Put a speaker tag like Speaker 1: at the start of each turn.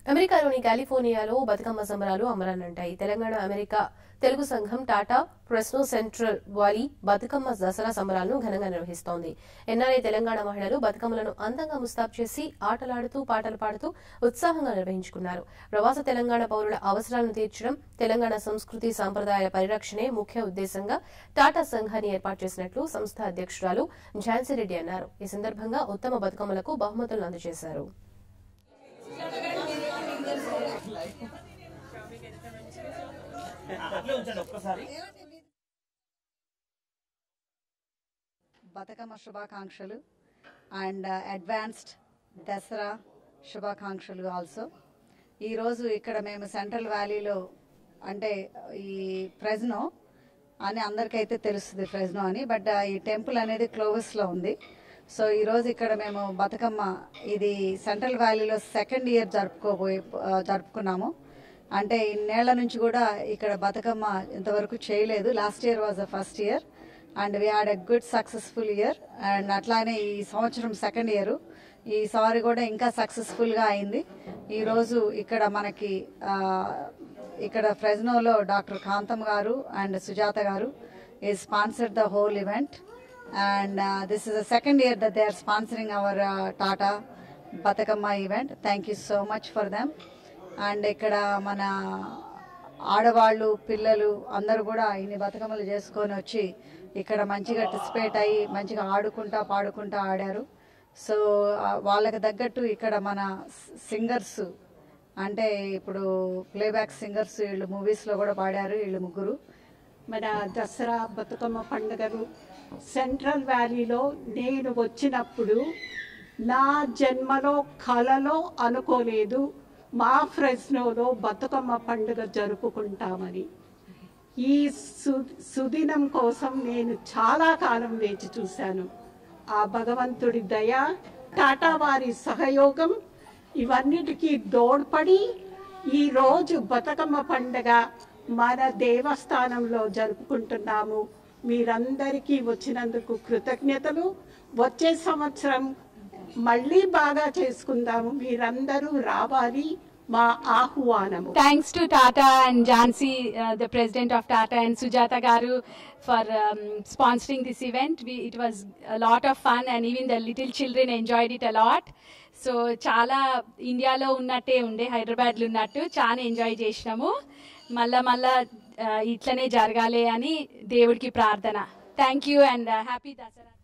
Speaker 1: అమెరికాలోని కాలిఫోర్నియాలో బతుకమ్మ సంబరాలు అమరానంటాయి తెలంగాణ అమెరికా తెలుగు సంఘం TATA Fresno Central Valley Bathukamma Dasara సంబరాలను ఘనంగా నిర్వహిస్తోంది ఎన్ఆర్ఐ తెలంగాణ మహిళలు బతుకమ్మలను అందంగా ముస్తాబు చేసి ఆటలాడుతూ పాటలు పాడుతూ ఉత్సాహంగా నిర్వహించుకున్నారు ప్రవాస తెలంగాణ పౌరుల అవసరాలను తీర్చడం తెలంగాణ సంస్కృతి సాంప్రదాయ పరిరక్షణే ముఖ్య ఉద్దేశంగా టాటా సంఘాన్ని ఏర్పాటు చేసినట్లు సంస్థ అధ్యక్షురాలు ఝాన్సీరెడ్డి అన్నారు ఈ సందర్భంగా ఉత్తమ బతుకమ్మలకు బహుమతులను అందజేశారు
Speaker 2: అట్లే ఉంచండి ఒక్కసారి
Speaker 3: బతుకమ్మ శుభాకాంక్షలు అండ్ అడ్వాన్స్డ్ దసరా శుభాకాంక్షలు ఆల్సో ఈరోజు ఇక్కడ మేము సెంట్రల్ వ్యాలీలో అంటే ఈ ఫ్రెజ్నో అని అందరికైతే తెలుస్తుంది ఫ్రెజ్నో అని బట్ ఈ టెంపుల్ అనేది క్లోవెస్లో ఉంది సో ఈరోజు ఇక్కడ మేము బతుకమ్మ ఇది సెంట్రల్ వ్యాలీలో సెకండ్ ఇయర్ జరుపుకోబోయే ఆ, జరుపుకున్నాము అంటే ఇన్నేళ్ల నుంచి కూడా ఇక్కడ బతుకమ్మ ఇంతవరకు చేయలేదు last year was the first year and we had a good successful year and అట్లానే ఈ సంవత్సరం సెకండ్ ఇయర్ ఈసారి కూడా ఇంకా సక్సెస్ఫుల్గా అయింది ఈరోజు ఇక్కడ మనకి ఆ, ఇక్కడ ఫ్రెజ్నోలో డాక్టర్ కాంతం గారు అండ్ సుజాత గారు ఈ sponsored the whole event and this is the second year that they are sponsoring our TATA Bathukamma event thank you so much for them and ఇక్కడ మన ఆడవాళ్ళు పిల్లలు అందరూ కూడా ఇన్ని బతుకమ్మలు చేసుకొని వచ్చి ఇక్కడ మంచిగా టిసిపేట్ అయ్యి మంచిగా ఆడుకుంటా పాడుకుంటా ఆడారు సో ఆ, వాళ్ళకి తగ్గట్టు ఇక్కడ మన సింగర్స్ అంటే ఇప్పుడు ప్లేబ్యాక్ సింగర్స్ వీళ్ళు మూవీస్లో కూడా పాడారు వీళ్ళు ముగ్గురు
Speaker 4: మన దసరా బతుకమ్మ పండుగలు సెంట్రల్ వ్యాలీలో నేను వచ్చినప్పుడు నా జన్మలో కలలో అనుకోలేదు మా ఫ్రెస్నోలో బతుకమ్మ పండుగ జరుపుకుంటామని ఈ సు సుదినం కోసం నేను చాలా కాలం వేచి చూశాను ఆ భగవంతుడి దయ టాటా వారి సహయోగం ఇవన్నిటికీ దోడ్పడి ఈ రోజు బతుకమ్మ పండుగ మన దేవస్థానంలో జరుపుకుంటున్నాము మీరందరికీ వచ్చినందుకు కృతజ్ఞతలు వచ్చే సంవత్సరం మళ్ళీ బాగా చేసుకుందాము మీరందరూ రావాలి మా ఆహ్వానము
Speaker 5: Thanks to Tata and Jansi, uh, the president of Tata, and Sujata Garu for um, sponsoring this event. We, it was a lot of fun, and even the little children enjoyed it a lot. So చాలా ఇండియాలో ఉన్నట్టే ఉండే హైదరాబాద్లో ఉన్నట్టు చాలా enjoy చేసినాము మళ్ళా మళ్ళా ఆ, ఇట్లనే జరగాలి అని దేవుడికి ప్రార్థన thank you and happy Dasara